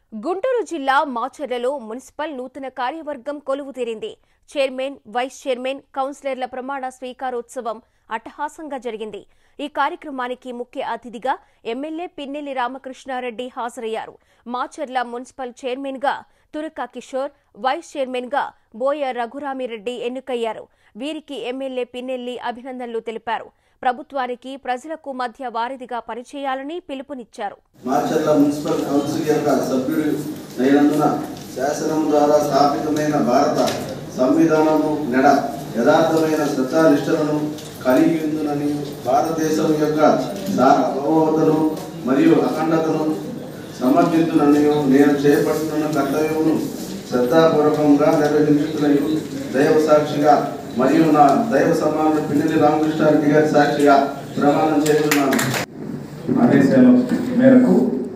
గుంటూరు జిల్లా మాచర్లలో మున్సిపల్ నూతన కార్యవర్గం కొలువు తీరింది చైర్మన్ వైస్ చైర్మన్ కౌన్సిలర్ల ప్రమాణ స్వీకారోత్సవం అట్టహాసంగా జరిగింది ఈ కార్యక్రమానికి ముఖ్య అతిథిగా ఎమ్మెల్యే పిన్నెల్లి రామకృష్ణారెడ్డి హాజరయ్యారు మాచర్ల మున్సిపల్ చైర్మన్ గా తురకా కిషోర్ వైస్ చైర్మన్ గా బోయ రఘురామిరెడ్డి ఎన్నికయ్యారు వీరికి ఎమ్మెల్యే పిన్నెల్లి అభినందనలు తెలిపారు ప్రభుత్వానికి ప్రజలకు మధ్య వారధిగా పనిచేయాలని పిలుపునిచ్చారు మార్చర్ల మున్సిపల్ కౌన్సిల్ యొక్క సభ్యుడు అయినందున శాసనం ద్వారా స్థాపితమైన భారత సంవిధానము నెడ యథార్థమైన శ్రద్ధానిష్టలను కలిగి ఉందని భారతదేశం యొక్క సార్వభౌమతను మరియు అఖండతను సమర్థించునని నేను చేపడుతున్న కర్తవ్యమును శ్రద్ధాపూర్వకంగా నిర్వహించుతున్నాయి దైవ సాక్షిగా మరియు నా దైవ సమానుడు పిన్నెల్లి రామకృష్ణారెడ్డి గారి సాక్షిగా ప్రమాణం చేస్తున్నాను ఆదేశాల మేరకు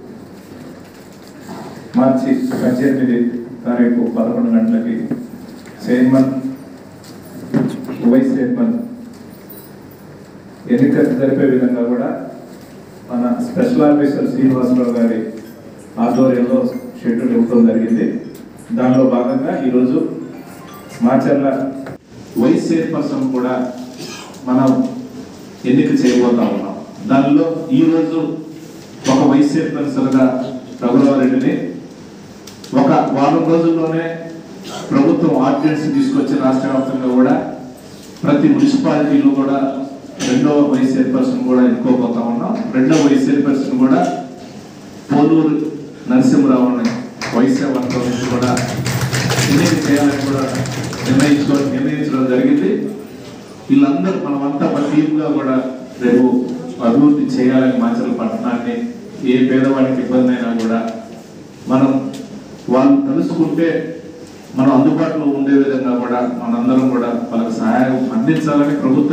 మార్చి పద్దెనిమిది తారీఖు పదకొండు గంటలకి చైర్మన్ వైస్ చైర్మన్ ఎన్నిక జరిపే విధంగా కూడా మన స్పెషల్ ఆఫీసర్ శ్రీనివాసరావు గారి ఆధ్వర్యంలో షెడ్యూల్ ఇవ్వడం జరిగింది దానిలో భాగంగా ఈరోజు మాచర్ల వైస్ చైర్పర్సన్ కూడా మనం ఎన్నిక చేయబోతా ఉన్నాం దానిలో ఈరోజు ఒక వైస్ చైర్పర్సన్గా రఘురామరెడ్డిని ఒక వారం రోజుల్లోనే ప్రభుత్వం ఆర్డినెన్స్ తీసుకొచ్చి రాష్ట్ర వ్యాప్తంగా కూడా ప్రతి మున్సిపాలిటీలో కూడా రెండో వైస్ చైర్పర్సన్ కూడా ఎన్నుకోబోతా ఉన్నాం రెండో వైస్ చైర్పర్సన్ కూడా పోలూరు నరసింహరావుని వైస్ వర్గం నుంచి కూడా ఎన్నిక చేయాలని కూడా నిర్ణయించుకో నిర్ణయించడం జరిగింది వీళ్ళందరూ మనమంతా మన టీంగా కూడా రేపు అభివృద్ధి చేయాలని మాచర్ల పట్టణాన్ని ఏ పేదవాడికి ఇబ్బంది అయినా కూడా మనం వాళ్ళు తెలుసుకుంటే మనం అందుబాటులో ఉండే విధంగా కూడా మనందరం కూడా వాళ్ళకి సహాయం అందించాలని ప్రభుత్వం